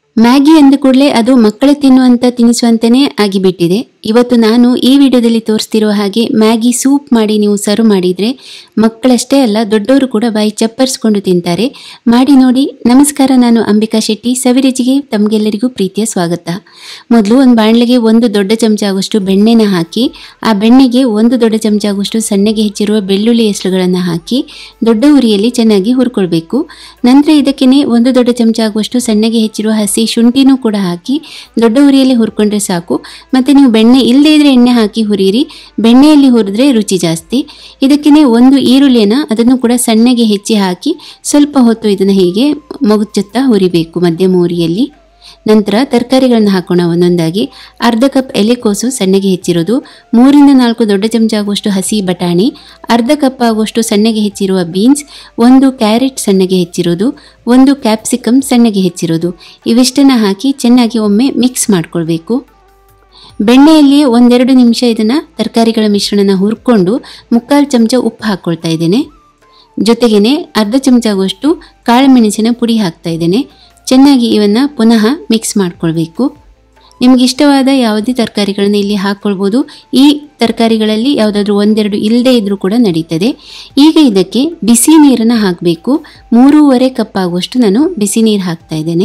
Maggi ಅಂದ ಕೂಡಲೇ ಅದು ಮಕ್ಕಳು ತಿನ್ನುವಂತ ತಿನಿಸುವಂತಾನೆ ಆಗಿಬಿಟ್ಟಿದೆ ಇವತ್ತು ನಾನು ಈ ವಿಡಿಯೋದಲ್ಲಿ ತೋರಿಸ್ತಿರೋ ಹಾಗೆ ಮ್ಯಾಗಿ ಸೂಪ್ ಮಾಡಿ ನೀವು ಸರ್ವ್ ಮಾಡಿದ್ರೆ ಮಕ್ಕಳಷ್ಟೇ ಅಲ್ಲ ದೊಡ್ಡವರು ಕೂಡ ಬಾಯಿ ಚಪ್ಪರಿಸ್ಕೊಂಡು ತಿಂತಾರೆ ಮಾಡಿ ನೋಡಿ ನಮಸ್ಕಾರ ನಾನು ಅಂಬಿಕಾ ಶೆಟ್ಟಿ ಸವಿರುಚಿಗೆ ತಮಗೆಲ್ಲರಿಗೂ ಪ್ರೀತಿಯ ಸ್ವಾಗತ ಮೊದಲು ಒಂದು ಬಾಣಲೆಗೆ ಒಂದು ದೊಡ್ಡ ಚಮಚ ಆಗುವಷ್ಟು ಬೆಣ್ಣೆನ ಹಾಕಿ ಆ ಬೆಣ್ಣೆಗೆ ಒಂದು ದೊಡ್ಡ ಚಮಚ ಆಗುವಷ್ಟು ಸಣ್ಣಗೆ ಹೆಚ್ಚಿರುವ ಬೆಳ್ಳುಳ್ಳಿ ಹೆಸರುಗಳನ್ನು ಹಾಕಿ ದೊಡ್ಡ ಉರಿಯಲ್ಲಿ ಚೆನ್ನಾಗಿ ಹುರ್ಕೊಳ್ಬೇಕು ನಂತರ ಇದಕ್ಕೇನೆ ಒಂದು ದೊಡ್ಡ ಚಮಚ ಆಗುವಷ್ಟು ಸಣ್ಣಗೆ ಹೆಚ್ಚಿರುವ ಹಸಿ ಶುಂಠಿನೂ ಕೂಡ ಹಾಕಿ ದೊಡ್ಡ ಉರಿಯಲ್ಲಿ ಹುರ್ಕೊಂಡ್ರೆ ಸಾಕು ಮತ್ತೆ ನೀವು ಬೆಣ್ಣೆ ಇಲ್ಲದೇ ಇದ್ರೆ ಎಣ್ಣೆ ಹಾಕಿ ಹುರಿಯಿರಿ ಬೆಣ್ಣೆಯಲ್ಲಿ ಹುರಿದ್ರೆ ರುಚಿ ಜಾಸ್ತಿ ಇದಕ್ಕೇನೆ ಒಂದು ಈರುಳ್ಳಿನ ಅದನ್ನು ಕೂಡ ಸಣ್ಣಗೆ ಹೆಚ್ಚಿ ಹಾಕಿ ಸ್ವಲ್ಪ ಹೊತ್ತು ಇದನ್ನು ಹೀಗೆ ಮಗುಚುತ್ತಾ ಹುರಿಬೇಕು ಮಧ್ಯಮ ಉರಿಯಲ್ಲಿ ನಂತರ ತರಕಾರಿಗಳನ್ನು ಹಾಕೋಣ ಒಂದೊಂದಾಗಿ ಅರ್ಧ ಕಪ್ ಎಲೆಕೋಸು ಸಣ್ಣಗೆ ಹೆಚ್ಚಿರೋದು ಮೂರಿಂದ ನಾಲ್ಕು ದೊಡ್ಡ ಚಮಚ ಆಗುವಷ್ಟು ಹಸಿ ಬಟಾಣಿ ಅರ್ಧ ಕಪ್ ಆಗುವಷ್ಟು ಸಣ್ಣಗೆ ಹೆಚ್ಚಿರುವ ಬೀನ್ಸ್ ಒಂದು ಕ್ಯಾರೆಟ್ ಸಣ್ಣಗೆ ಹೆಚ್ಚಿರೋದು ಒಂದು ಕ್ಯಾಪ್ಸಿಕಮ್ ಸಣ್ಣಗೆ ಹೆಚ್ಚಿರೋದು ಇವಿಷ್ಟನ್ನು ಹಾಕಿ ಚೆನ್ನಾಗಿ ಒಮ್ಮೆ ಮಿಕ್ಸ್ ಮಾಡ್ಕೊಳ್ಬೇಕು ಬೆಣ್ಣೆಯಲ್ಲಿ ಒಂದೆರಡು ನಿಮಿಷ ಇದನ್ನು ತರಕಾರಿಗಳ ಮಿಶ್ರಣನ ಹುರ್ಕೊಂಡು ಮುಕ್ಕಾಲು ಚಮಚ ಉಪ್ಪು ಹಾಕ್ಕೊಳ್ತಾ ಇದ್ದೇನೆ ಜೊತೆಗೇನೆ ಅರ್ಧ ಚಮಚ ಆಗುವಷ್ಟು ಕಾಳುಮೆಣಸಿನ ಪುಡಿ ಹಾಕ್ತಾ ಇದ್ದೇನೆ ಚೆನ್ನಾಗಿ ಇವನ್ನ ಪುನಃ ಮಿಕ್ಸ್ ಮಾಡ್ಕೊಳ್ಬೇಕು ನಿಮ್ಗೆ ಇಷ್ಟವಾದ ಯಾವುದೇ ತರಕಾರಿಗಳನ್ನು ಇಲ್ಲಿ ಹಾಕ್ಕೊಳ್ಬೋದು ಈ ತರಕಾರಿಗಳಲ್ಲಿ ಯಾವುದಾದ್ರೂ ಒಂದೆರಡು ಇಲ್ಲದೇ ಇದ್ರೂ ಕೂಡ ನಡೀತದೆ ಈಗ ಇದಕ್ಕೆ ಬಿಸಿ ನೀರನ್ನು ಹಾಕಬೇಕು ಮೂರುವರೆ ಕಪ್ ಆಗುವಷ್ಟು ನಾನು ಬಿಸಿ ನೀರು ಹಾಕ್ತಾ ಇದ್ದೇನೆ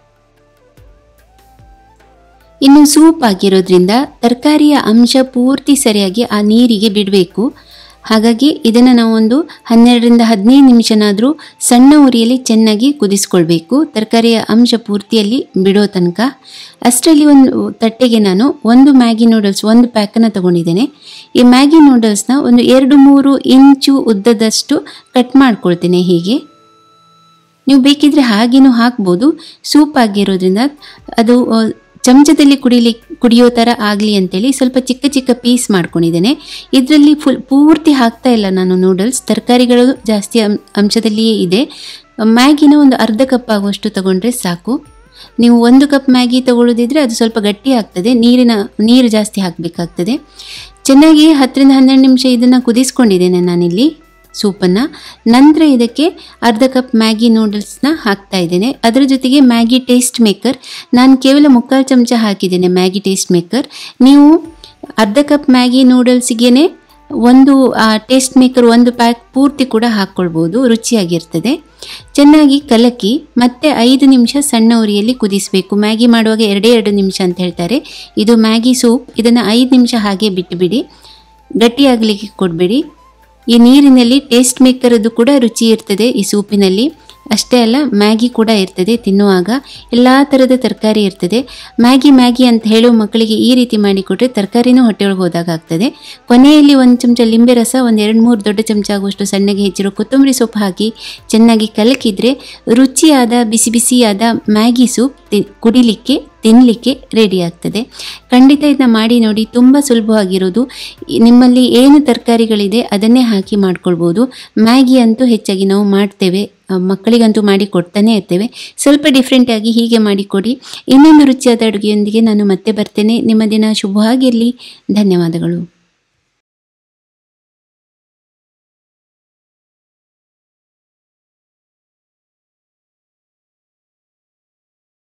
ಇನ್ನು ಸೂಪ್ ಆಗಿರೋದ್ರಿಂದ ತರಕಾರಿಯ ಅಂಶ ಪೂರ್ತಿ ಸರಿಯಾಗಿ ಆ ನೀರಿಗೆ ಬಿಡಬೇಕು ಹಾಗಾಗಿ ಇದನ್ನು ನಾವು ಒಂದು ಹನ್ನೆರಡರಿಂದ ಹದಿನೈದು ನಿಮಿಷನಾದರೂ ಸಣ್ಣ ಉರಿಯಲ್ಲಿ ಚೆನ್ನಾಗಿ ಕುದಿಸ್ಕೊಳ್ಬೇಕು ತರಕಾರಿಯ ಅಂಶ ಪೂರ್ತಿಯಲ್ಲಿ ಬಿಡೋ ತನಕ ಅಷ್ಟರಲ್ಲಿ ಒಂದು ತಟ್ಟೆಗೆ ನಾನು ಒಂದು ಮ್ಯಾಗಿ ನೂಡಲ್ಸ್ ಒಂದು ಪ್ಯಾಕನ್ನು ತಗೊಂಡಿದ್ದೇನೆ ಈ ಮ್ಯಾಗಿ ನೂಡಲ್ಸ್ನ ಒಂದು ಎರಡು ಮೂರು ಇಂಚು ಉದ್ದದಷ್ಟು ಕಟ್ ಮಾಡ್ಕೊಳ್ತೇನೆ ಹೀಗೆ ನೀವು ಬೇಕಿದ್ರೆ ಹಾಗೇನೂ ಹಾಕ್ಬೋದು ಸೂಪ್ ಆಗಿರೋದ್ರಿಂದ ಅದು ಆ, ಚಮಚದಲ್ಲಿ ಕುಡಿಲಿ ಕುಡಿಯೋ ಥರ ಆಗಲಿ ಅಂತೇಳಿ ಸ್ವಲ್ಪ ಚಿಕ್ಕ ಚಿಕ್ಕ ಪೀಸ್ ಮಾಡ್ಕೊಂಡಿದ್ದೇನೆ ಇದರಲ್ಲಿ ಫುಲ್ ಪೂರ್ತಿ ಹಾಕ್ತಾ ಇಲ್ಲ ನಾನು ನೂಡಲ್ಸ್ ತರಕಾರಿಗಳು ಜಾಸ್ತಿ ಅಂ- ಅಂಶದಲ್ಲಿಯೇ ಇದೆ ಮ್ಯಾಗಿನ ಒಂದು ಅರ್ಧ ಕಪ್ ಆಗುವಷ್ಟು ತಗೊಂಡ್ರೆ ಸಾಕು ನೀವು ಒಂದು ಕಪ್ ಮ್ಯಾಗಿ ತಗೊಳ್ಳೋದಿದ್ರೆ ಅದು ಸ್ವಲ್ಪ ಗಟ್ಟಿ ಆಗ್ತದೆ ನೀರಿನ ನೀರು ಜಾಸ್ತಿ ಹಾಕಬೇಕಾಗ್ತದೆ ಚೆನ್ನಾಗಿ ಹತ್ತರಿಂದ ಹನ್ನೆರಡು ನಿಮಿಷ ಇದನ್ನು ಕುದಿಸ್ಕೊಂಡಿದ್ದೇನೆ ನಾನಿಲ್ಲಿ ಸೂಪನ್ನು ನಂತರ ಇದಕ್ಕೆ ಅರ್ಧ ಕಪ್ ಮ್ಯಾಗಿ ನೂಡಲ್ಸ್ನ ಹಾಕ್ತಾ ಇದ್ದೇನೆ ಅದರ ಜೊತೆಗೆ ಮ್ಯಾಗಿ ಟೇಸ್ಟ್ ಮೇಕರ್ ನಾನು ಕೇವಲ ಮುಕ್ಕಾಲು ಚಮಚ ಹಾಕಿದ್ದೇನೆ ಮ್ಯಾಗಿ ಟೇಸ್ಟ್ ಮೇಕರ್ ನೀವು ಅರ್ಧ ಕಪ್ ಮ್ಯಾಗಿ ನೂಡಲ್ಸಿಗೆ ಒಂದು ಟೇಸ್ಟ್ ಮೇಕರ್ ಒಂದು ಪ್ಯಾಕ್ ಪೂರ್ತಿ ಕೂಡ ಹಾಕ್ಕೊಳ್ಬೋದು ರುಚಿಯಾಗಿರ್ತದೆ ಚೆನ್ನಾಗಿ ಕಲಕಿ ಮತ್ತೆ ಐದು ನಿಮಿಷ ಸಣ್ಣ ಉರಿಯಲ್ಲಿ ಕುದಿಸಬೇಕು ಮ್ಯಾಗಿ ಮಾಡುವಾಗ ಎರಡೇ ಎರಡು ನಿಮಿಷ ಅಂತ ಹೇಳ್ತಾರೆ ಇದು ಮ್ಯಾಗಿ ಸೂಪ್ ಇದನ್ನು ಐದು ನಿಮಿಷ ಹಾಗೆ ಬಿಟ್ಟುಬಿಡಿ ಗಟ್ಟಿಯಾಗಲಿಕ್ಕೆ ಕೊಡಬೇಡಿ ಈ ನೀರಿನಲ್ಲಿ ಟೇಸ್ಟ್ ಮೇಕರದ್ದು ಕೂಡ ರುಚಿ ಇರ್ತದೆ ಈ ಸೂಪಿನಲ್ಲಿ ಅಷ್ಟೇ ಅಲ್ಲ ಮ್ಯಾಗಿ ಕೂಡ ಇರ್ತದೆ ತಿನ್ನುವಾಗ ಎಲ್ಲ ಥರದ ತರಕಾರಿ ಇರ್ತದೆ ಮ್ಯಾಗಿ ಮ್ಯಾಗಿ ಅಂತ ಹೇಳೋ ಮಕ್ಕಳಿಗೆ ಈ ರೀತಿ ಮಾಡಿಕೊಟ್ರೆ ತರಕಾರಿನೂ ಹೊಟ್ಟೆಯೊಳಗೆ ಹೋದಾಗ್ತದೆ ಕೊನೆಯಲ್ಲಿ ಒಂದು ಚಮಚ ಲಿಂಬೆ ರಸ ಒಂದು ಎರಡು ಮೂರು ದೊಡ್ಡ ಚಮಚ ಆಗುವಷ್ಟು ಸಣ್ಣಗೆ ಹೆಚ್ಚಿರೋ ಕೊತ್ತಂಬರಿ ಸೊಪ್ಪು ಹಾಕಿ ಚೆನ್ನಾಗಿ ಕಲಕಿದ್ರೆ ರುಚಿಯಾದ ಬಿಸಿ ಬಿಸಿಯಾದ ಮ್ಯಾಗಿ ಸೂಪ್ ತಿ- ಕುಡಿಲಿಕ್ಕೆ ತಿನ್ನಲಿಕ್ಕೆ ರೆಡಿ ಆಗ್ತದೆ ಖಂಡಿತ ಇದನ್ನ ಮಾಡಿ ನೋಡಿ ತುಂಬ ಸುಲಭವಾಗಿರೋದು ಈ- ನಿಮ್ಮಲ್ಲಿ ಏನು ತರಕಾರಿಗಳಿದೆ ಅದನ್ನೇ ಹಾಕಿ ಮಾಡ್ಕೊಳ್ಬೋದು ಮ್ಯಾಗಿ ಅಂತೂ ಹೆಚ್ಚಾಗಿ ನಾವು ಮಾಡ್ತೇವೆ ಆ, ಮಕ್ಕಳಿಗಂತೂ ಮಾಡಿ ಕೊಡ್ತಾನೆ ಇರ್ತೇವೆ ಸ್ವಲ್ಪ ಡಿಫ್ರೆಂಟಾಗಿ ಹೀಗೆ ಮಾಡಿಕೊಡಿ ಇನ್ನೊಂದು ರುಚಿಯಾದ ಅಡುಗೆಯೊಂದಿಗೆ ನಾನು ಮತ್ತೆ ಬರ್ತೇನೆ ನಿಮ್ಮ ದಿನ ಶುಭವಾಗಿರಲಿ ಧನ್ಯವಾದಗಳು